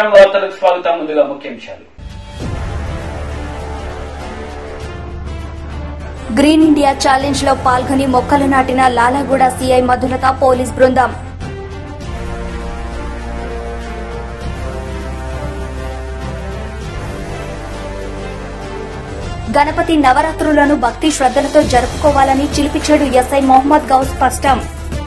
నమస్కారం వార్తలకు స్వాగతం ముందుగా ముఖ్యాంశాలు గ్రీన్ ఇండియా ఛాలెంజ్ లో పాల్గొని మొక్కలు నాటిన లాలాగూడ సీఐ మధులత పోలీస్ బృందం గణపతి నవరాత్రులను భక్తి శ్రద్దలతో జరుపుకోవాలని చిలిపిచ్చాడు ఎస్ఐ మొహమ్మద్ గౌస్ స్పష్టం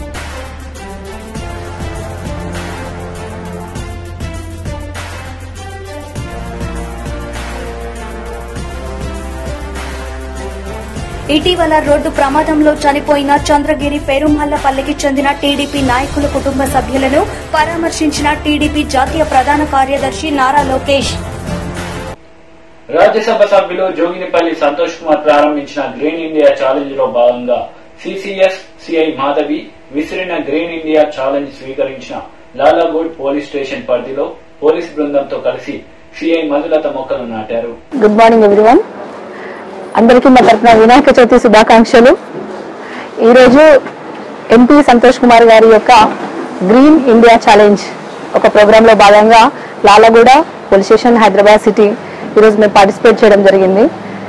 ఇటీవల రోడ్డు ప్రమాదంలో చనిపోయిన చంద్రగిరి పేరుమల్లపల్లికి చెందిన టీడీపీ నాయకుల కుటుంబ సభ్యులను పరామర్శించిన టీడీపీ జాతీయ ప్రధాన కార్యదర్శి నారా లోకేష్ రాజ్యసభ సభ్యులు జోగినిపల్లి సంతోష్ కుమార్ ప్రారంభించిన గ్రీన్ ఇండియా ఛాలెంజ్ లో భాగంగా సిసిఎస్ సిఐ మాధవి విసిరిన గ్రీన్ ఇండియా ఛాలెంజ్ స్వీకరించిన లాలాగూడ్ పోలీస్ స్టేషన్ పరిధిలో పోలీస్ బృందంతో కలిసి సిఐ మధులత మొక్కలు నాటారు గుడ్ మార్నింగ్ ఎవ్రీవన్ అందరికీ మా తరఫున వినాయక చవితి శుభాకాంక్షలు ఈరోజు ఎంపీ సంతోష్ కుమార్ గారి యొక్క గ్రీన్ ఇండియా ఛాలెంజ్ ఒక ప్రోగ్రాంలో భాగంగా Lalaguda police station Hyderabad city ఈరోజు మేము పార్టిసిపేట్ చేయడం జరిగింది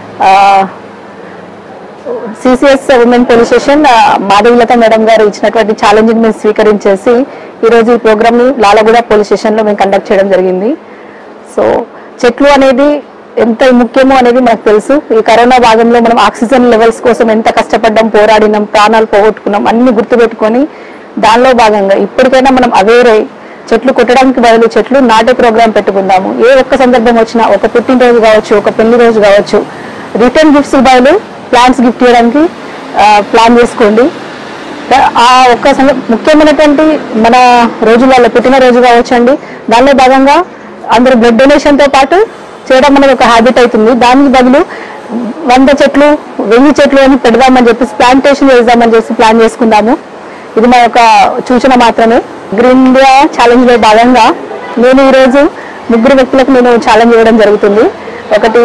సిసిఎస్ ఉమెన్ పోలీస్ స్టేషన్ ఆ, మాధవీలత మేడం గారు ఇచ్చినటువంటి ఛాలెంజ్ మేము స్వీకరించేసి ఈరోజు ఈ ప్రోగ్రామ్ ని లాలగూడ పోలీస్ స్టేషన్ లో మేము కండక్ట్ చేయడం జరిగింది సో చెట్లు అనేది ఎంత ముఖ్యమో అనేది మనకు తెలుసు ఈ కరోనా భాగంలో మనం ఆక్సిజన్ లెవెల్స్ కోసం ఎంత కష్టపడ్డాం పోరాడినాం ప్రాణాలు పోగొట్టుకున్నాం అన్ని గుర్తుపెట్టుకొని దానిలో భాగంగా ఇప్పటికైనా మనం అవేర్ అయ్యి చెట్లు కొట్టడానికి బదులు చెట్లు నాటే ప్రోగ్రాం పెట్టుకుందాము ఏ ఒక్క సందర్భం వచ్చినా ఒక పుట్టినరోజు కావచ్చు ఒక పెళ్లి రోజు కావచ్చు రిటర్న్ గిఫ్ట్స్ బదులు ప్లాంట్స్ గిఫ్ట్ చేయడానికి ప్లాన్ చేసుకోండి ఆ ఒక్క సంద- ముఖ్యమైనటువంటి మన రోజులలో పుట్టినరోజు కావచ్చండి దానిలో భాగంగా అందరూ బ్లడ్ డొనేషన్ తో పాటు చేయడం అనేది ఒక హ్యాబిట్ అవుతుంది దానికి బదులు వంద చెట్లు వెయ్యి చెట్లు అని పెడదామని చెప్పేసి ప్లాంటేషన్ చేద్దామని చెప్పి ప్లాన్ చేసుకుందాము ఇది మా యొక్క సూచన మాత్రమే గ్రీన్ ఇండియా ఛాలెంజ్ లో భాగంగా నేను ఈరోజు ముగ్గురు వ్యక్తులకు నేను ఛాలెంజ్ ఇవ్వడం జరుగుతుంది ఒకటి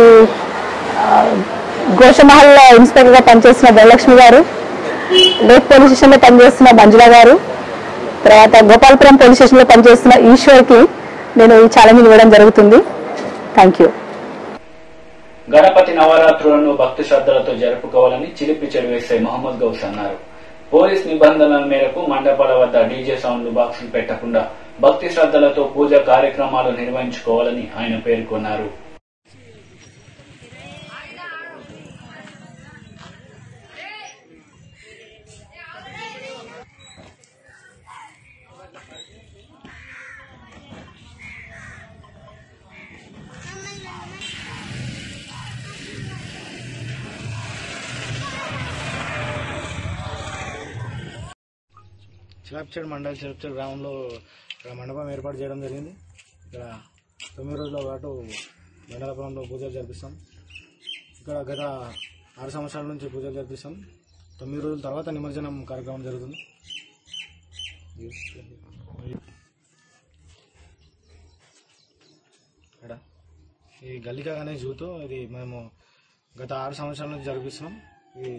గోషమహల్ ఇన్స్పెక్టర్ గా పనిచేసిన ధనలక్ష్మి గారు లేక్ పోలీస్ స్టేషన్ లో పనిచేస్తున్న మంజుల గారు తర్వాత గోపాలపురం పోలీస్ స్టేషన్ లో పనిచేస్తున్న ఈశ్వర్ కి నేను ఈ ఛాలెంజ్ ఇవ్వడం జరుగుతుంది థ్యాంక్ యూ గణపతి నవరాత్రులను భక్తి శ్రద్దలతో జరుపుకోవాలని చిలిపి చెరువేసే మహమ్మద్ గౌస్ అన్నారు పోలీస్ నిబంధనల మేరకు మండపాల వద్ద డీజే సౌండ్ బాక్సులు పెట్టకుండా భక్తి శ్రద్దలతో పూజ కార్యక్రమాలు నిర్వహించుకోవాలని ఆయన పేర్కొన్నారు చిలాప్చేడ్ మండల్ చిలాప్చేడ్ గ్రామంలో ఇక్కడ మండపం ఏర్పాటు చేయడం జరిగింది ఇక్కడ తొమ్మిది రోజుల పాటు మండలపురంలో పూజలు జరిపిస్తాం ఇక్కడ గత ఆరు సంవత్సరాల నుంచి పూజలు జరిపిస్తాం తొమ్మిది రోజుల తర్వాత నిమజ్జనం కార్యక్రమం జరుగుతుంది ఇక్కడ ఈ గల్లికా గణేష్ జూతో ఇది మేము గత ఆరు సంవత్సరాల నుంచి జరిపిస్తున్నాం ఇది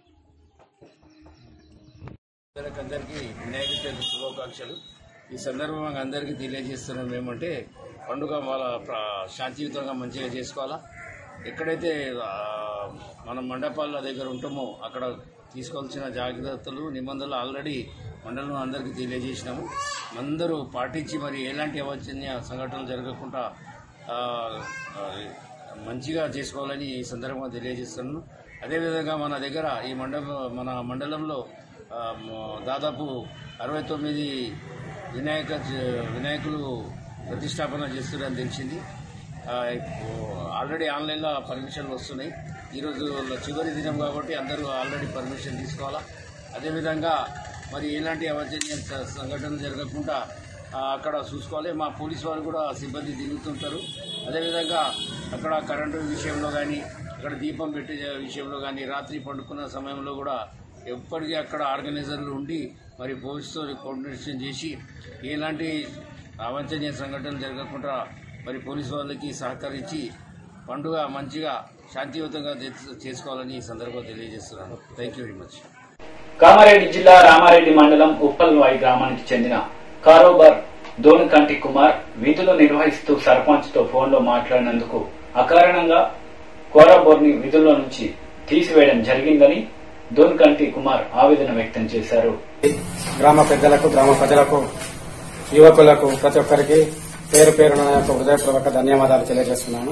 అందరికి అందరికీ వినాయక చవితి శుభాకాంక్షలు ఈ సందర్భంగా అందరికీ తెలియజేస్తున్నాం ఏమంటే పండుగ వాళ్ళ ప్ర- శాంతియుతంగా మంచిగా చేసుకోవాలా ఎక్కడైతే ఆ, మనం మండపాల దగ్గర ఉంటామో అక్కడ తీసుకోవాల్సిన జాగ్రత్తలు నిబంధనలు ఆల్రెడీ మండలం అందరికీ తెలియజేసినాము అందరూ పాటించి మరి ఎలాంటి అవాంఛనీయ సంఘటనలు జరగకుండా ఆ, ఆ, మంచిగా చేసుకోవాలని ఈ సందర్భంగా తెలియజేస్తున్నాను అదేవిధంగా మన దగ్గర ఈ మండప మన మండలంలో ఆ, మ- దాదాపు అరవై తొమ్మిది వినాయక జ- వినాయకులు ప్రతిష్టాపన చేస్తున్నారని తెలిసింది ఆ, ఇప్పుడు ఆల్రెడీ ఆన్లైన్లో పర్మిషన్లు వస్తున్నాయి ఈరోజు చివరి దినం కాబట్టి అందరూ ఆల్రెడీ పర్మిషన్ తీసుకోవాలా అదేవిధంగా మరి ఎలాంటి అవాంఛనీయ స- సంఘటనలు జరగకుండా ఆ, అక్కడ చూసుకోవాలి మా పోలీస్ వారు కూడా సిబ్బంది తిరుగుతుంటారు అదేవిధంగా అక్కడ కరెంటు విషయంలో కానీ అక్కడ దీపం పెట్టే విషయంలో కానీ రాత్రి పండుకున్న సమయంలో కూడా ఎప్పటికీ అక్కడ ఆర్గనైజర్లు ఉండి మరి పోలీసుతో కోఆర్డినేషన్ చేసి ఎలాంటి అవాంఛనీయ సంఘటనలు జరగకుండా మరి పోలీసు వాళ్ళకి సహకరించి పండుగ మంచిగా శాంతియుతంగా చేసు- చేసుకోవాలని ఈ సందర్భంగా తెలియజేస్తున్నాను thank you very much Kamareddy జిల్లా రామారెడ్డి మండలం ఉప్పల్వాయి గ్రామానికి చెందిన కారోబార్ దోనకంటి కుమార్ విధులు నిర్వహిస్తూ సర్పంచ్ తో ఫోన్లో మాట్లాడినందుకు అకారణంగా కోరాబోర్ని విధుల్లో నుంచి తీసివేయడం జరిగిందని దోనకంటి కుమార్ ఆవేదన వ్యక్తం చేశారు గ్రామ పెద్దలకు గ్రామ ప్రజలకు యువకులకు ప్రతి ఒక్కరికి పేరు పేరున నా యొక్క హృదయపూర్వక ధన్యవాదాలు తెలియజేస్తున్నాను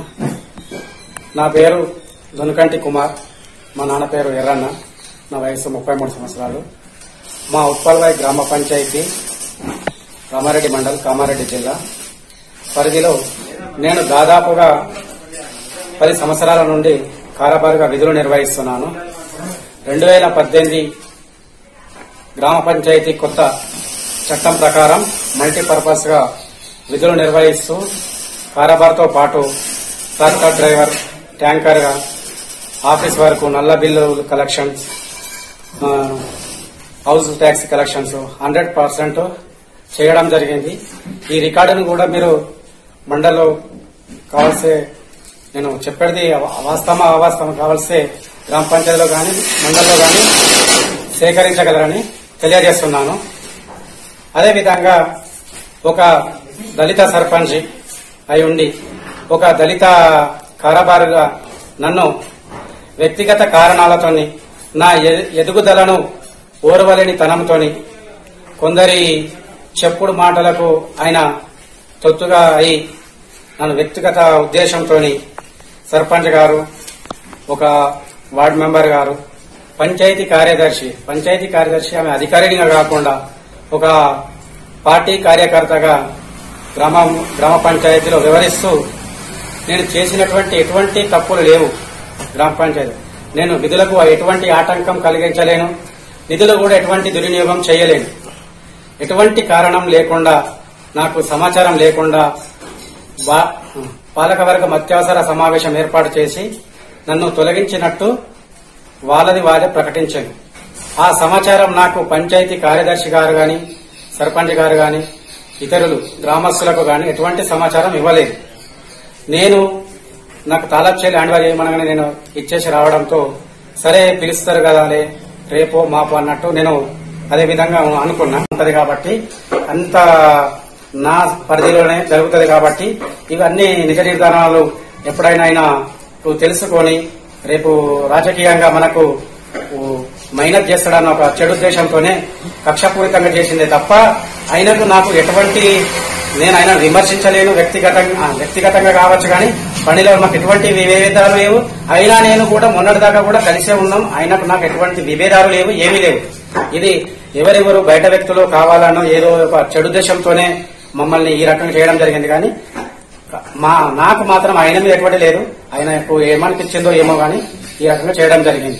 నా పేరు దొనకంటి కుమార్ మా నాన్న పేరు ఎర్రన్న నా వయసు ముప్పై మూడు సంవత్సరాలు మా ఉప్పల్వాయి గ్రామ పంచాయతీ కామారెడ్డి మండల్ కామారెడ్డి జిల్లా పరిధిలో నేను దాదాపుగా పది సంవత్సరాల నుండి కారాబారుగా విధులు నిర్వహిస్తున్నాను రెండు వేల పద్దెనిమిది గ్రామ పంచాయతీ కొత్త చట్టం ప్రకారం మల్టీపర్పస్ గా విధులు నిర్వహిస్తూ కారాబార్తో పాటు ట్రాక్టర్ డ్రైవర్ ట్యాంకర్ గా ఆఫీస్ వరకు నల్ల బిల్లు కలెక్షన్స్ ఆ, house tax collections hundred percent చేయడం జరిగింది ఈ రికార్డును కూడా మీరు మండల్లో కావాల్సే నేను చెప్పేది వాస్తవ అవాస్తవం కావాల్సే గ్రామ పంచాయతీలో కానీ మండల్లో కానీ సేకరించగలరని తెలియజేస్తున్నాను అదేవిధంగా ఒక దళిత సర్పంచ్ అయి ఉండి ఒక దళిత కారబారుగా నన్ను వ్యక్తిగత కారణాలతోని నా ఎ- ఎదుగుదలను ఓర్వలేని తనంతోని కొందరి చెప్పుడు మాటలకు ఆయన తొత్తుగా అయి నన్ను వ్యక్తిగత ఉద్దేశంతో సర్పంచ్ గారు ఒక వార్డు మెంబర్ గారు పంచాయతీ కార్యదర్శి పంచాయతీ కార్యదర్శి ఆమె అధికారినిగా కాకుండా ఒక పార్టీ కార్యకర్తగా గ్రామ గ్రామ పంచాయతీలో వివరిస్తూ నేను చేసినటువంటి ఎటువంటి తప్పులు లేవు గ్రామ పంచాయతీ నేను విధులకు ఎటువంటి ఆటంకం కలిగించలేను నిధులు కూడా ఎటువంటి దుర్వినియోగం చేయలేను ఎటువంటి కారణం లేకుండా నాకు సమాచారం లేకుండా వా- పాలకవర్గం అత్యవసర సమావేశం ఏర్పాటు చేసి నన్ను తొలగించినట్టు వాళ్ళది వాళ్ళే ప్రకటించాను ఆ సమాచారం నాకు పంచాయతీ కార్యదర్శి గారు గాని సర్పంచ్ గారు గాని ఇతరులు గ్రామస్తులకు గాని ఎటువంటి సమాచారం ఇవ్వలేదు నేను నాకు తాలబ్చే ల్యాండ్ వారి ఏమనగానే నేను ఇచ్చేసి రావడంతో సరే పిలుస్తారు కదా లే, రేపో మాపో అన్నట్టు నేను అదే విధంగా అనుకున్నా ఉంటది కాబట్టి అంత నా పరిధిలోనే జరుగుతుంది కాబట్టి ఇవన్నీ నిజ నిర్ధారణలు ఎప్పుడైనా అయినా నువ్వు తెలుసుకొని రేపు రాజకీయంగా మనకు ఊ, మైనస్ చేస్తాడన్న ఒక చెడు ఉద్దేశంతోనే కక్షపూరితంగా చేసిందే తప్ప ఆయనకు నాకు ఎటువంటి నేను ఆయన విమర్శించలేను వ్యక్తిగతంగా ఆ, వ్యక్తిగతంగా కావచ్చు కానీ పనిలో మాకు ఎటువంటి విభేదాలు లేవు అయినా నేను కూడా మొన్నటిదాకా కూడా కలిసే ఉన్నాం ఆయనకు నాకు ఎటువంటి విభేదాలు లేవు ఏమీ లేవు ఇది ఎవరెవరు బయట వ్యక్తులు కావాలనో ఏదో ఒక చెడు ఉద్దేశంతోనే మమ్మల్ని ఈ రకంగా చేయడం జరిగింది కానీ మా నాకు మాత్రం ఆయన మీద ఎటువంటి లేదు ఆయనకు ఏమనిపించిందో ఏమో గాని ఈ రకంగా చేయడం జరిగింది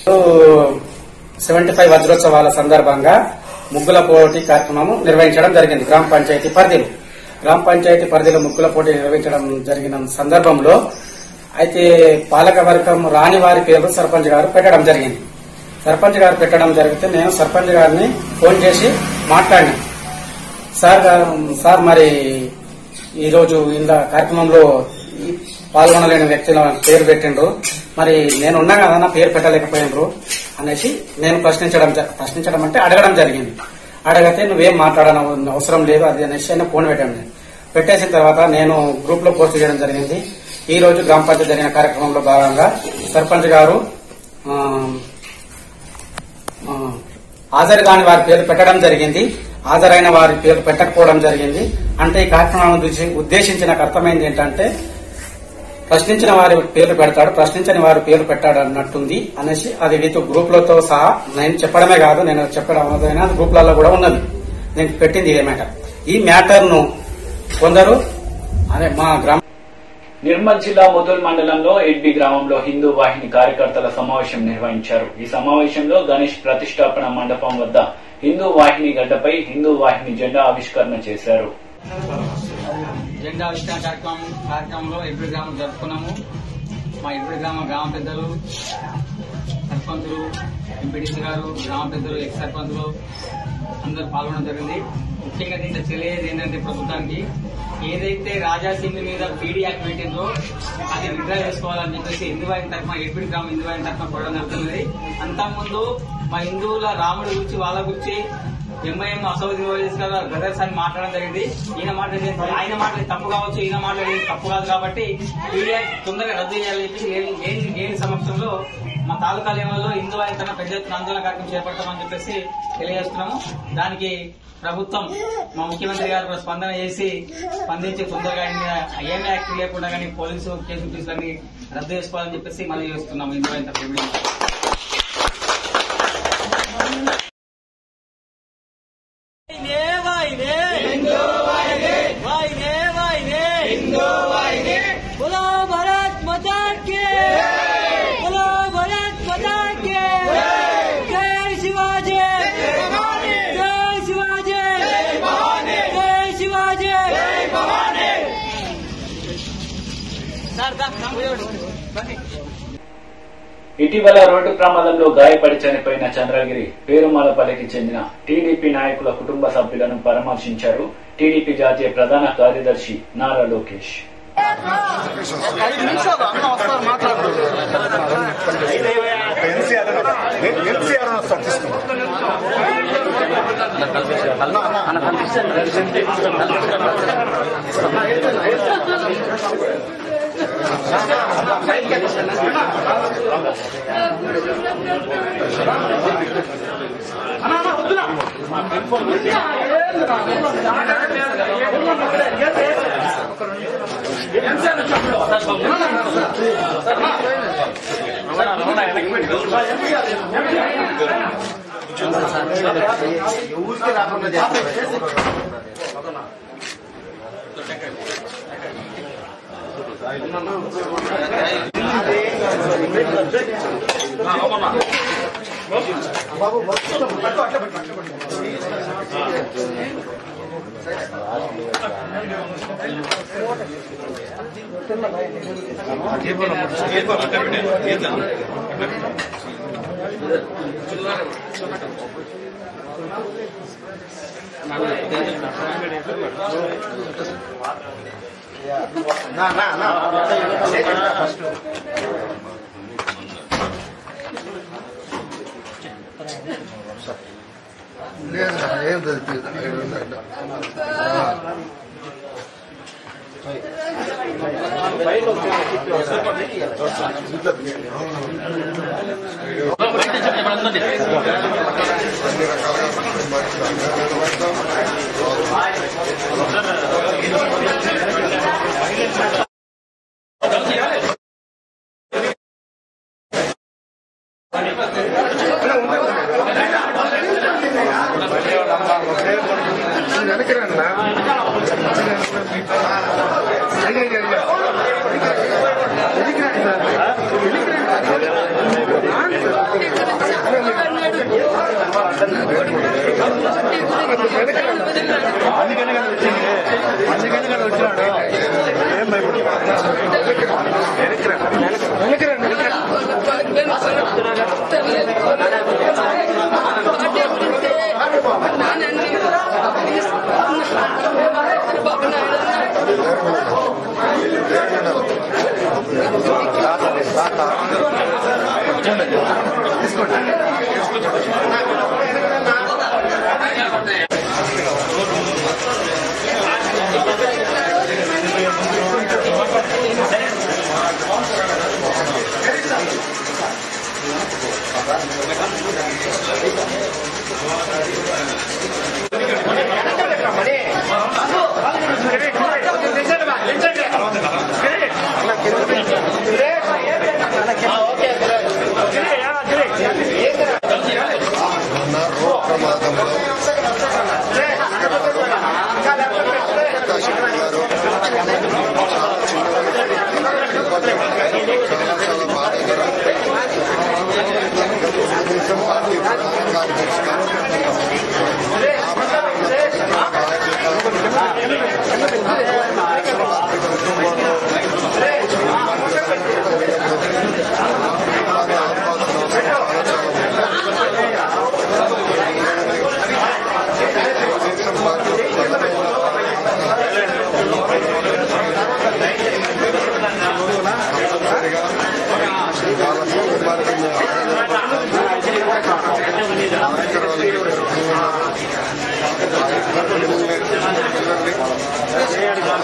సెవెంటీ ఫైవ్ వజ్రోత్సవాల సందర్భంగా ముగ్గుల పోటీ కార్యక్రమం నిర్వహించడం జరిగింది గ్రామ పంచాయతీ పరిధిలో గ్రామ పంచాయతీ పరిధిలో ముగ్గుల పోటీ నిర్వహించడం జరిగిన సందర్భంలో అయితే పాలక వర్గం రాని వారి పేరు సర్పంచ్ గారు పెట్టడం జరిగింది సర్పంచ్ గారు పెట్టడం జరిగితే నేను సర్పంచ్ గారిని ఫోన్ చేసి మాట్లాడినాను సార్ గా- సార్ మరి ఈ రోజు ఇంత కార్యక్రమంలో ఈ పాల్గొనలేని వ్యక్తుల పేరు పెట్టిండ్రు మరి నేను ఉన్నా కదా నా పేరు పెట్టలేకపోయినరు అనేసి నేను ప్రశ్నించడం జ- ప్రశ్నించడం అంటే అడగడం జరిగింది అడగతే నువ్వేం మాట్లాడన అవసరం లేదు అది అనేసి ఆయన ఫోన్ పెట్టాను నేను పెట్టేసిన తర్వాత నేను గ్రూప్ లో పోస్ట్ చేయడం జరిగింది ఈ రోజు గ్రామ పంచాయతీ జరిగిన కార్యక్రమంలో భాగంగా సర్పంచ్ గారు ఆ, ఆ, హాజరు కాని వారి పేర్లు పెట్టడం జరిగింది హాజరైన వారి పేర్లు పెట్టకపోవడం జరిగింది అంటే ఈ కార్యక్రమాన్ని ఉద్దేశి- ఉద్దేశించి నాకు అర్థమైంది ఏంటంటే ప్రశ్నించిన వారి పేర్లు పెడతాడు ప్రశ్నించని వారి పేర్లు పెట్టాడు అన్నట్టుంది అనేసి అది విత్ గ్రూప్లతో సహా నేను చెప్పడమే కాదు నేను చెప్పడం అదైనా గ్రూప్లలో కూడా ఉన్నది నేను పెట్టింది ఇదే మ్యాటర్ ఈ మ్యాటర్ ను కొందరు అదే మా గ్రామ నిర్మల్ జిల్లా ముదల్ మండలంలో ఎడ్బి గ్రామంలో హిందూ వాహిని కార్యకర్తల సమావేశం నిర్వహించారు ఈ సమావేశంలో గణేష్ ప్రతిష్టాపన మండపం వద్ద హిందూ వాహిని గడ్డపై హిందూ వాహిని జెండా ఆవిష్కరణ చేశారు జెండా ఆవిష్కరణ కార్యక్రమం కార్యక్రమంలో ఎప్పుడు గ్రామం జరుపుకున్నాము మా ఎప్పుడు గ్రామ గ్రామ పెద్దలు సర్పంచులు ఎంపీడీసీ గారు గ్రామ పెద్దలు ఎక్స్ సర్పంచులు అందరూ పాల్గొనడం జరిగింది ముఖ్యంగా దీంట్లో తెలియదు ఏంటంటే ప్రభుత్వానికి ఏదైతే రాజాసింగ్ మీద పీడీ యాక్ట్ పెట్టిందో అది విడ్రా చేసుకోవాలని చెప్పేసి హిందూ వాయిన తరఫున ఎప్పుడు గ్రామం హిందూ వాయిన తరఫున కొడడం జరుగుతున్నది అంతకుముందు మా హిందువుల రాముడి గురించి వాళ్ళ గురించి ఎంఐఎం అసౌద్దీన్ ఓవైసీ గారు బ్రదర్స్ అని మాట్లాడడం జరిగింది ఈయన మాట్లాడేది ఆయన మాట్లాడేది తప్పు కావచ్చు ఈయన మాట్లాడేది తప్పు కాదు కాబట్టి పీడియా తొందరగా రద్దు చేయాలని చెప్పి లేని- లేని లేని సమక్షంలో మా తాలూకా లెవెల్లో హిందూ ఆయన పెద్ద ఎత్తున ఆందోళన కార్యక్రమం చేపడతామని చెప్పేసి తెలియజేస్తున్నాము దానికి ప్రభుత్వం మా ముఖ్యమంత్రి గారు కూడా స్పందన చేసి స్పందించి తొందరగా ఆయన మీద ఏం యాక్ట్ లేకుండా కానీ పోలీసు కేసు కేసులన్నీ రద్దు చేసుకోవాలని చెప్పేసి మనం చేస్తున్నాం హిందూ ఆయన తరఫున. बोलो भारत माता के बोलो भारत माता के जय शिवाजी जय शिवाजी जय शिवाजी ఇటీవల రోడ్డు ప్రమాదంలో గాయపడి చనిపోయిన చంద్రగిరి పేరుమాలపల్లికి చెందిన టీడీపీ నాయకుల కుటుంబ సభ్యులను పరామర్శించారు టీడీపీ జాతీయ ప్రధాన కార్యదర్శి నారా లోకేష్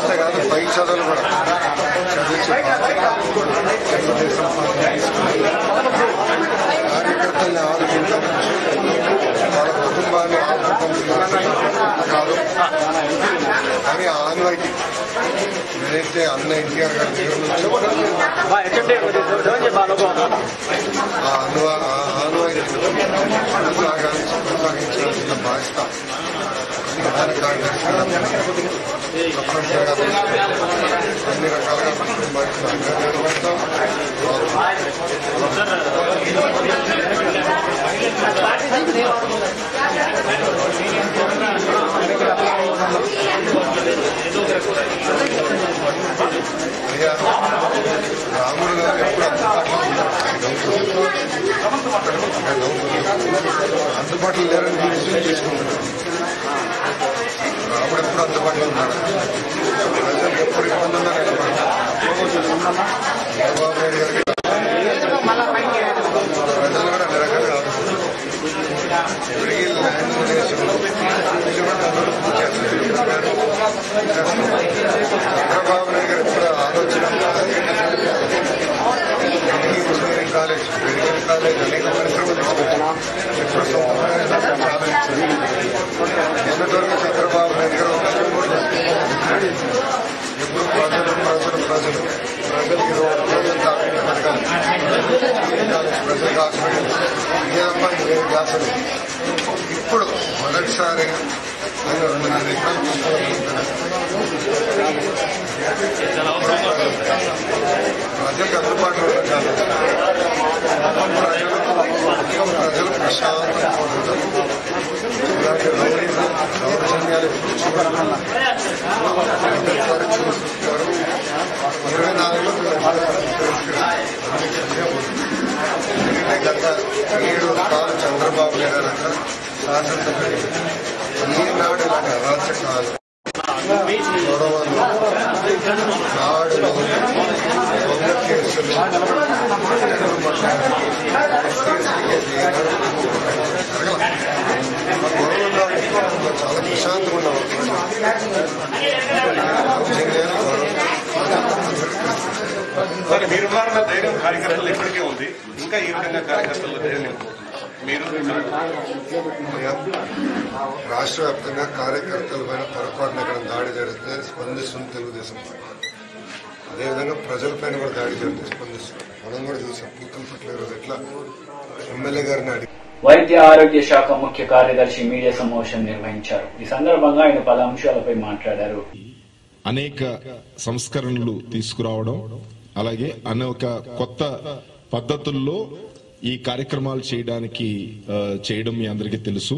అంతేకాదు పై చదువులు కూడా చదివించే తెలుగుదేశం పార్టీ కార్యకర్తల్ని ఆలోచించడం వాళ్ళ కుటుంబాన్ని ఆదుకుంటున్నారు కాదు కానీ ఆన్వాయికి ఏదైతే అన్న ఎన్టీఆర్ గారి దగ్గర నుంచో ఆ అన్వా ఆ ఆన్వాయిని కొనసాగాలి కొనసాగించాల్సిన బాధ్యత ప్రధాన కార్యదర్శిగా తప్పనిసరిగా తీసుకుంటాం. అన్ని రకాలుగా కుటుంబానికి అండగా నిలబడతాం అయ్యా రాముడు గారు ఎప్పుడు అందుబాటులో ఉన్నారు అందుబాటులో లేరని విషయం చేసుకుంటున్నారు రాముడు ఎప్పుడు అందుబాటులో ఉన్నాడు ప్రజలకు ఎప్పుడు ఇబ్బంది ఉన్నా నిలబడతారు చంద్రబాబు నాయుడు గారికి ప్రజలు కూడా నిరకంగా ఇప్పటికీ ల్యాండ్ దేశంలో ఇల్లు కూడా అందరూ పూజ చేస్తారు చంద్రబాబు నాయుడు గారు ఎప్పుడు ఆలోచన ఇంజనీరింగ్ కాలేజ్ మెడికల్ కాలేజ్ అనేక పరిశ్రమలు తీసుకొచ్చారు ఎప్పుడు సొంతంగా చాలా ఇచ్చారు మొదటి చంద్రబాబు నాయుడు గారు ఒక విషయం కూడా చెప్పారు. ఎప్పుడు ప్రజలు ప్రజలు ప్రజలు ప్రజలకి రోడ్డు ప్రజలు తాకిన పథకాలు ప్రజలకు హాస్పిటల్స్ ఇదేదమ్మా ఇదే వ్యాసలు ఇప్పుడు మొదటిసారిగా ఆయన రెండు వందల ఎకరాలు ప్రజలకు అందుబాటులో ఉండాలి ప్రజలు ప్రజలు ప్రశాంతంగా ఉంటారు. ఇలాంటి రౌడీలు దౌర్జన్యాలు ఎప్పుడు చూడాలి మొదటిసారి చూస్తున్నారు ఇరవై నాలుగులో ఎందుకంటే గత ఏడు కాలం చంద్రబాబు నాయుడు గారు శాసనసభ్యులు ఈనాడు ఇలాంటి అరాచకాలు గొడవలు నాడులు దొంగ కేసులు గొడవలు చాలా ప్రశాంతంగా ఉన్నాం సరే మీరున్నారన్న ధైర్యం కార్యకర్తలు ఇప్పటికే ఉంది ఇంకా ఈ విధంగా కార్యకర్తల ధైర్యం నింపుతుంది. మీరు రాష్ట్ర వ్యాప్తంగా కార్యకర్తల పైన పొరపాటున ఎక్కడ దాడి జరిగితే స్పందిస్తుంది తెలుగుదేశం పార్టీ అదేవిధంగా ప్రజలపైన కూడా దాడి జరిగితే స్పందిస్తుంది మనం కూడా చూసాం పూతల పట్ల ఈరోజు ఎట్లా ఎమ్మెల్యే గారిని అడిగి వైద్య ఆరోగ్య శాఖ ముఖ్య కార్యదర్శి మీడియా సమావేశం నిర్వహించారు ఈ సందర్భంగా ఆయన పలు అంశాలపై మాట్లాడారు అనేక సంస్కరణలు తీసుకురావడం అలాగే అనేక కొత్త పద్ధతుల్లో ఈ కార్యక్రమాలు చేయడానికి ఆ, చేయడం మీ అందరికీ తెలుసు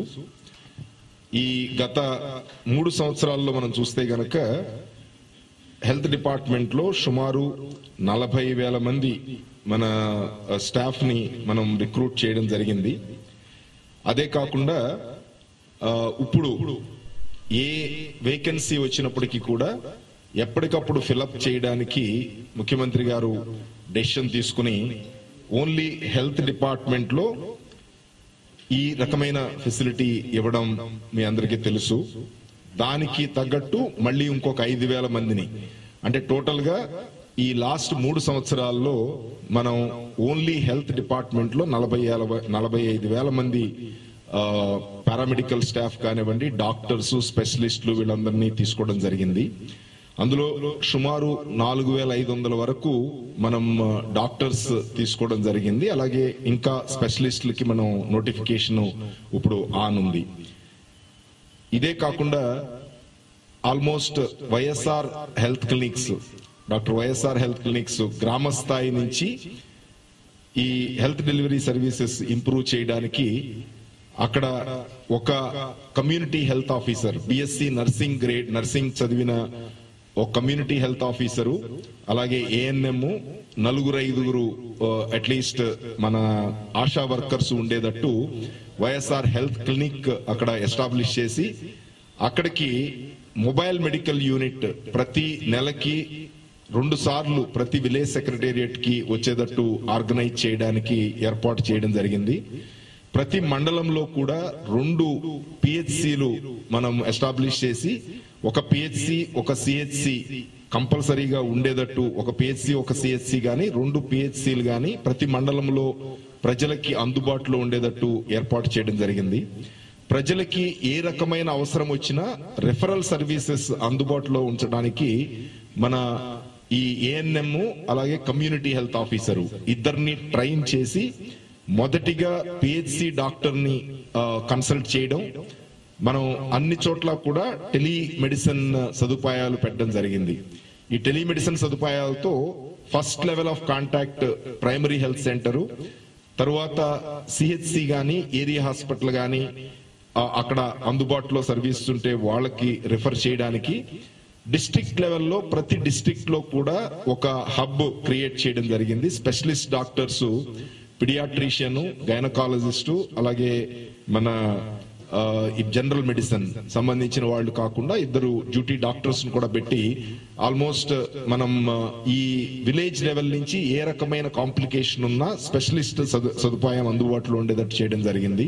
ఈ గత మూడు సంవత్సరాల్లో మనం చూస్తే గనక హెల్త్ డిపార్ట్మెంట్ లో సుమారు నలభై వేల మంది మన స్టాఫ్ ని మనం రిక్రూట్ చేయడం జరిగింది అదే కాకుండా ఆ, ఇప్పుడు ఏ వేకెన్సీ వచ్చినప్పటికీ కూడా ఎప్పటికప్పుడు ఫిలప్ చేయడానికి ముఖ్యమంత్రి గారు డెసిషన్ తీసుకుని ఓన్లీ హెల్త్ డిపార్ట్మెంట్ లో ఈ రకమైన ఫెసిలిటీ ఇవ్వడం మీ అందరికీ తెలుసు దానికి తగ్గట్టు మళ్ళీ ఇంకొక ఐదు వేల మందిని అంటే టోటల్ గా ఈ లాస్ట్ మూడు సంవత్సరాల్లో మనం ఓన్లీ హెల్త్ డిపార్ట్మెంట్ లో నలభై నలభై ఐదు వేల మంది పారామెడికల్ స్టాఫ్ కానివ్వండి డాక్టర్స్ స్పెషలిస్టులు వీళ్ళందరినీ తీసుకోవడం జరిగింది అందులో సుమారు నాలుగు వేల ఐదు వందల వరకు మనం ఆ, డాక్టర్స్ తీసుకోవడం జరిగింది అలాగే ఇంకా స్పెషలిస్టులకి మనం నోటిఫికేషన్ ఇప్పుడు ఆన్ ఉంది ఇదే కాకుండా almost YSR health clinics doctor YSR health clinics గ్రామ స్థాయి నుంచి ఈ హెల్త్ డెలివరీ సర్వీసెస్ ఇంప్రూవ్ చేయడానికి అక్కడ ఒక community health officer BSc nursing grade nursing చదివిన ఒక కమ్యూనిటీ హెల్త్ ఆఫీసరు అలాగే ఏఎన్ఎం నలుగురు ఐదుగురు అట్లీస్ట్ మన ఆశా వర్కర్స్ ఉండేటట్టు వైఎస్ఆర్ హెల్త్ క్లినిక్ అక్కడ ఎస్టాబ్లిష్ చేసి అక్కడికి మొబైల్ మెడికల్ యూనిట్ ప్రతి నెలకి రెండు సార్లు ప్రతి విలేజ్ సెక్రటేరియట్ కి వచ్చేటట్టు ఆర్గనైజ్ చేయడానికి ఏర్పాటు చేయడం జరిగింది ప్రతి మండలంలో కూడా రెండు పిహెచ్సిలు మనం ఎస్టాబ్లిష్ చేసి ఒక పిహెచ్సి ఒక సిహెచ్సి కంపల్సరీగా ఉండేటట్టు ఒక పిహెచ్సి ఒక సిహెచ్సి గాని రెండు పిహెచ్సిలు గాని ప్రతి మండలంలో ప్రజలకి అందుబాటులో ఉండేటట్టు ఏర్పాటు చేయడం జరిగింది ప్రజలకి ఏ రకమైన అవసరం వచ్చినా రెఫరల్ సర్వీసెస్ అందుబాటులో ఉంచడానికి మన ఈ ఏఎన్ఎం అలాగే కమ్యూనిటీ హెల్త్ ఆఫీసరు ఇద్దరిని ట్రైన్ చేసి మొదటిగా పిహెచ్సి డాక్టర్ ని కన్సల్ట్ చేయడం మనం అన్ని చోట్ల కూడా టెలిమెడిసిన్ సదుపాయాలు పెట్టడం జరిగింది ఈ టెలిమెడిసిన్ సదుపాయాలతో first level of contact primary health centre తరువాత సిహెచ్సి గాని ఏరియా హాస్పిటల్ గాని ఆ, అక్కడ అందుబాటులో సర్వీస్ ఉంటే వాళ్ళకి రిఫర్ చేయడానికి డిస్ట్రిక్ట్ లెవెల్లో ప్రతి డిస్ట్రిక్ట్ లో కూడా ఒక హబ్ క్రియేట్ చేయడం జరిగింది స్పెషలిస్ట్ డాక్టర్స్ పిడియాట్రిషియన్ గైనకాలజిస్టు అలాగే మన ఆ, ఈ జనరల్ మెడిసిన్ సంబంధించిన వాళ్ళు కాకుండా ఇద్దరు డ్యూటీ డాక్టర్స్ కూడా పెట్టి ఆల్మోస్ట్ మనం ఆ, ఈ విలేజ్ లెవెల్ నుంచి ఏ రకమైన కాంప్లికేషన్ ఉన్నా స్పెషలిస్ట్ సదు- సదుపాయం అందుబాటులో ఉండేటట్టు చేయడం జరిగింది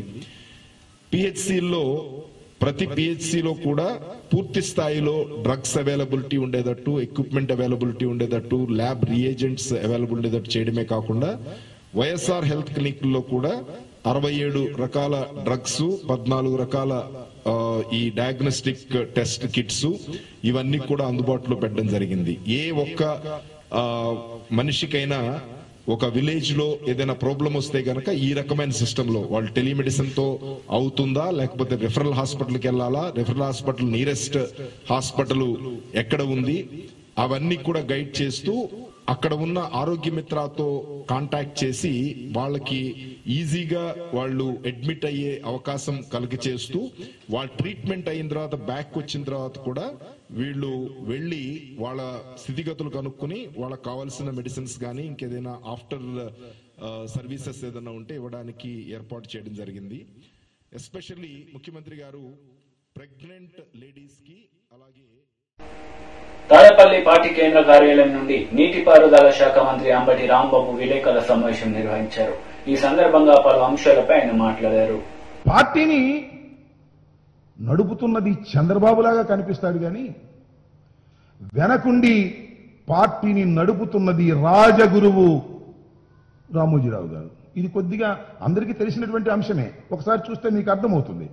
పిహెచ్సిలో ప్రతి పిహెచ్సిలో కూడా పూర్తి స్థాయిలో డ్రగ్స్ అవైలబిలిటీ ఉండేటట్టు ఎక్విప్మెంట్ అవైలబిలిటీ ఉండేటట్టు ల్యాబ్ రియేజెంట్స్ అవైలబుల్ ఉండేటట్టు చేయడమే కాకుండా వైఎస్ఆర్ హెల్త్ క్లినిక్లో కూడా అరవై ఏడు రకాల డ్రగ్స్ పద్నాలుగు రకాల ఆ, ఈ డయాగ్నోస్టిక్ టెస్ట్ కిట్స్ ఇవన్నీ కూడా అందుబాటులో పెట్టడం జరిగింది ఏ ఒక్క ఆ, మనిషికైనా ఒక విలేజ్ లో ఏదైనా ప్రాబ్లం వస్తే గనక ఈ రకమైన సిస్టమ్ లో వాళ్ళు టెలిమెడిసిన్ తో అవుతుందా లేకపోతే రిఫరల్ హాస్పిటల్కి వెళ్ళాలా రిఫరల్ హాస్పిటల్ నియరెస్ట్ హాస్పిటల్ ఎక్కడ ఉంది అవన్నీ కూడా గైడ్ చేస్తూ అక్కడ ఉన్న ఆరోగ్య మిత్రతో కాంటాక్ట్ చేసి వాళ్ళకి ఈజీగా వాళ్ళు అడ్మిట్ అయ్యే అవకాశం కలిగి చేస్తూ వాళ్ళ ట్రీట్మెంట్ అయిన తర్వాత బ్యాక్ వచ్చిన తర్వాత కూడా వీళ్ళు వెళ్ళి వాళ్ళ స్థితిగతులు కనుక్కుని వాళ్ళకి కావాల్సిన మెడిసిన్స్ కానీ ఇంకేదైనా ఆఫ్టర్ సర్వీసెస్ ఏదైనా ఉంటే ఇవ్వడానికి ఏర్పాటు చేయడం జరిగింది ఎస్పెషల్లీ ముఖ్యమంత్రి గారు ప్రెగ్నెంట్ లేడీస్ కి అలాగే తాడపల్లి పార్టీ కేంద్ర కార్యాలయం నుండి నీటిపారుదల శాఖ మంత్రి అంబటి రాంబాబు విలేకరుల సమావేశం నిర్వహించారు ఈ సందర్భంగా పలు అంశాలపై ఆయన మాట్లాడారు పార్టీని నడుపుతున్నది చంద్రబాబులాగా కనిపిస్తాడు గాని వెనకుండి పార్టీని నడుపుతున్నది రాజగురువు రామోజీరావు గారు ఇది కొద్దిగా అందరికీ తెలిసినటువంటి అంశమే ఒకసారి చూస్తే మీకు అర్థమవుతుంది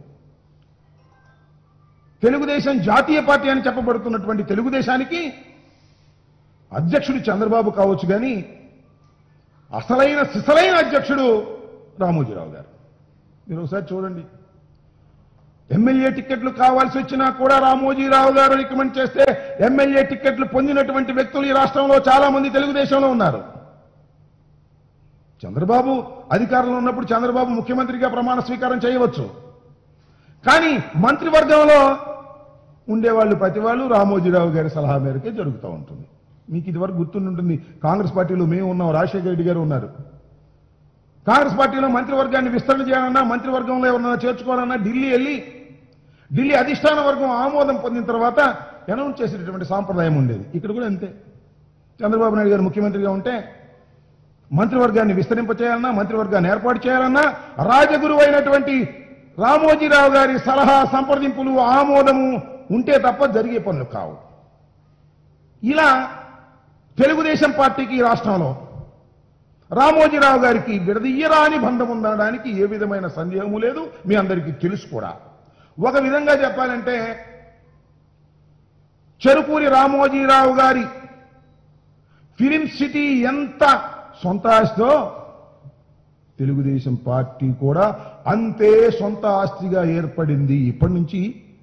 తెలుగుదేశం జాతీయ పార్టీ అని చెప్పబడుతున్నటువంటి తెలుగుదేశానికి అధ్యక్షుడు చంద్రబాబు కావచ్చు కానీ అసలైన సిసలైన అధ్యక్షుడు రామోజీరావు గారు మీరు ఒకసారి చూడండి ఎమ్మెల్యే టికెట్లు కావాల్సి వచ్చినా కూడా రామోజీరావు గారు రికమెండ్ చేస్తే ఎమ్మెల్యే టికెట్లు పొందినటువంటి వ్యక్తులు ఈ రాష్ట్రంలో చాలా మంది తెలుగుదేశంలో ఉన్నారు చంద్రబాబు అధికారంలో ఉన్నప్పుడు చంద్రబాబు ముఖ్యమంత్రిగా ప్రమాణ స్వీకారం చేయవచ్చు కానీ మంత్రివర్గంలో ఉండేవాళ్ళు ప్రతి వాళ్ళు రామోజీరావు గారి సలహా మేరకే జరుగుతూ ఉంటుంది మీకు ఇదివరకు గుర్తుంటుంది కాంగ్రెస్ పార్టీలో మేము ఉన్నాం రాజశేఖర రెడ్డి గారు ఉన్నారు కాంగ్రెస్ పార్టీలో మంత్రివర్గాన్ని విస్తరణ చేయాలన్నా మంత్రివర్గంలో ఎవరన్నా చేర్చుకోవాలన్నా ఢిల్లీ వెళ్ళి ఢిల్లీ అధిష్టాన వర్గం ఆమోదం పొందిన తర్వాత అనౌన్స్ చేసేటటువంటి సాంప్రదాయం ఉండేది ఇక్కడ కూడా అంతే చంద్రబాబు నాయుడు గారు ముఖ్యమంత్రిగా ఉంటే మంత్రివర్గాన్ని విస్తరింపచేయాలన్నా మంత్రివర్గాన్ని ఏర్పాటు చేయాలన్నా రాజగురు అయినటువంటి రామోజీరావు గారి సలహా సంప్రదింపులు ఆమోదము ఉంటే తప్ప జరిగే పనులు కావు ఇలా తెలుగుదేశం పార్టీకి ఈ రాష్ట్రంలో రామోజీరావు గారికి విడదీయరాని బంధం ఉండడానికి ఏ విధమైన సందేహము లేదు మీ అందరికీ తెలుసు కూడా ఒక విధంగా చెప్పాలంటే చెరుకూరి రామోజీరావు గారి ఫిలిం సిటీ ఎంత సొంత ఆస్తో తెలుగుదేశం పార్టీ కూడా అంతే సొంత ఆస్తిగా ఏర్పడింది ఇప్పటి నుంచి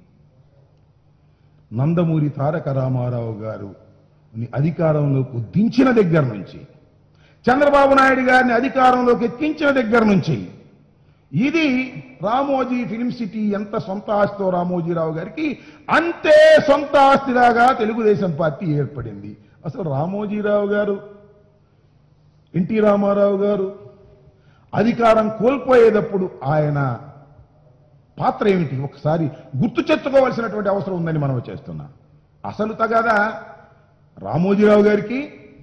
నందమూరి తారక రామారావు గారు అధికారంలోకి దించిన దగ్గర నుంచి చంద్రబాబు నాయుడు గారిని అధికారంలోకి ఎక్కించిన దగ్గర నుంచి ఇది రామోజీ ఫిలిం సిటీ ఎంత సొంత ఆస్తితో రామోజీరావు గారికి అంతే సొంత ఆస్తిలాగా తెలుగుదేశం పార్టీ ఏర్పడింది అసలు రామోజీరావు గారు ఎన్టీ రామారావు గారు అధికారం కోల్పోయేటప్పుడు ఆయన పాత్ర ఏమిటి ఒకసారి గుర్తు తెచ్చుకోవాల్సినటువంటి అవసరం ఉందని మనం చేస్తున్నా అసలు తగదా రామోజీరావు గారికి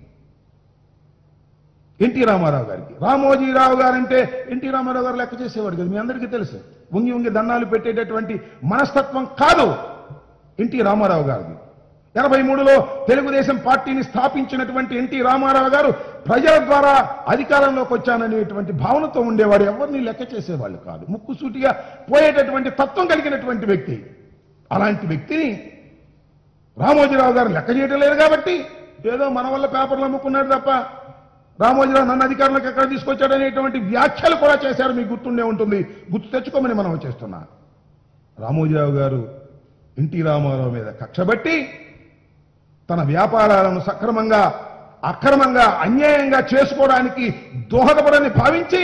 ఎన్టీ రామారావు గారికి రామోజీరావు గారంటే ఎన్టీ రామారావు గారు లెక్క చేసేవాడు కదా మీ అందరికీ తెలుసు ఉంగి ఉంగి దండాలు పెట్టేటటువంటి మనస్తత్వం కాదు ఎన్టీ రామారావు గారిది ఎనభై మూడులో తెలుగుదేశం పార్టీని స్థాపించినటువంటి ఎన్టీ రామారావు గారు ప్రజల ద్వారా అధికారంలోకి వచ్చాననేటువంటి భావనతో ఉండేవాడు ఎవరిని లెక్క చేసేవాళ్ళు కాదు ముక్కుసూటిగా పోయేటటువంటి తత్వం కలిగినటువంటి వ్యక్తి అలాంటి వ్యక్తిని రామోజీరావు గారు లెక్క చేయడం లేదు కాబట్టి ఏదో మన వల్ల పేపర్లు అమ్ముకున్నాడు తప్ప రామోజీరావు నన్ను అధికారంలోకి ఎక్కడ తీసుకొచ్చాడనేటువంటి వ్యాఖ్యలు కూడా చేశారు మీకు గుర్తుండే ఉంటుంది గుర్తు తెచ్చుకోమని మనం చేస్తున్నా రామోజీరావు గారు ఎన్టీ రామారావు మీద కక్షబట్టి తన వ్యాపారాలను సక్రమంగా అక్రమంగా అన్యాయంగా చేసుకోవడానికి దోహదపడని భావించి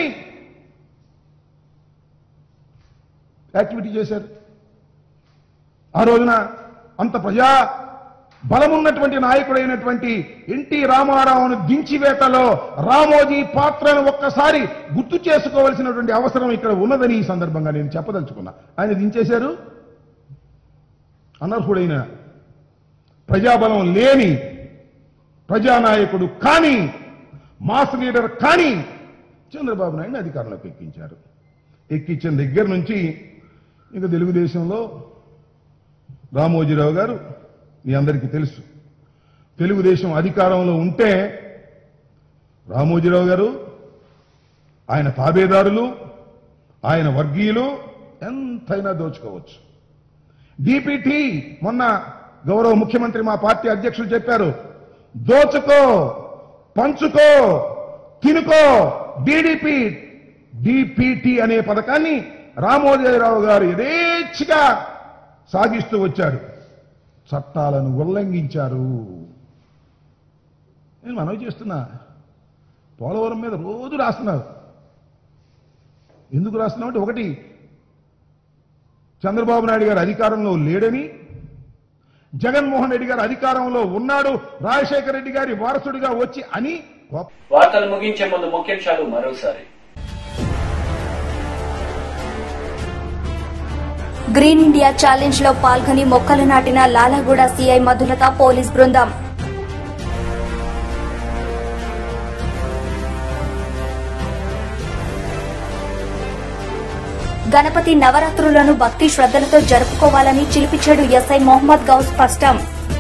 యాక్టివిటీ చేశారు ఆ రోజున అంత ప్రజా బలమున్నటువంటి నాయకుడైనటువంటి ఎన్టీ రామారావును దించివేతలో రామోజీ పాత్రను ఒక్కసారి గుర్తు చేసుకోవలసినటువంటి అవసరం ఇక్కడ ఉన్నదని ఈ సందర్భంగా నేను చెప్పదలుచుకున్నా ఆయన దించేశారు అనర్హుడైన ప్రజాబలం లేని ప్రజానాయకుడు కానీ మాస్ లీడర్ కానీ చంద్రబాబు నాయుడు అధికారంలోకి ఎక్కించారు ఎక్కించిన దగ్గర నుంచి ఇక తెలుగుదేశంలో రామోజీరావు గారు మీ అందరికీ తెలుసు తెలుగుదేశం అధికారంలో ఉంటే రామోజీరావు గారు ఆయన తాబేదారులు ఆయన వర్గీయులు ఎంతైనా దోచుకోవచ్చు డిపిటి మొన్న గౌరవ ముఖ్యమంత్రి మా పార్టీ అధ్యక్షులు చెప్పారు దోచుకో పంచుకో తినుకో డిడిపి డిపిటి అనే పథకాన్ని రామోజీరావు గారు యథేచ్ఛగా సాగిస్తూ వచ్చాడు చట్టాలను ఉల్లంఘించారు నేను మనవి చేస్తున్నా పోలవరం మీద రోజు రాస్తున్నారు ఎందుకు రాస్తున్నావు అంటే ఒకటి చంద్రబాబు నాయుడు గారు అధికారంలో లేడని జగన్మోహన్ రెడ్డి గారు అధికారంలో ఉన్నాడు రాజశేఖర రెడ్డి గారి వారసుడిగా వచ్చి అని వార్తలు ముగించే ముందు ముఖ్యాంశాలు మరోసారి గ్రీన్ ఇండియా ఛాలెంజ్ లో పాల్గొని మొక్కలు నాటిన లాలాగూడ సీఐ మధులత పోలీస్ బృందం గణపతి నవరాత్రులను భక్తి శ్రద్దలతో జరుపుకోవాలని చిలిపిచ్చాడు ఎస్ఐ మొహమ్మద్ గౌస్ స్పష్టం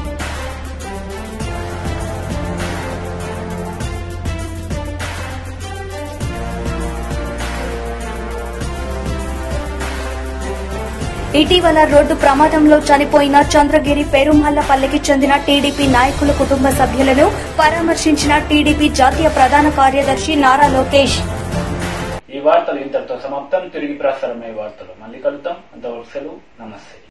ఇటీవల రోడ్డు ప్రమాదంలో చనిపోయిన చంద్రగిరి పెరుమల్లపల్లికి చెందిన టీడీపీ నాయకుల కుటుంబ సభ్యులను పరామర్శించిన టీడీపీ జాతీయ ప్రధాన కార్యదర్శి నారా లోకేష్ ఈ వార్తలు ఇంతటితో సమాప్తం తిరిగి ప్రసారమయ్యే వార్తలు మళ్ళీ కలుద్దాం అంతవరకు సెలవు నమస్తే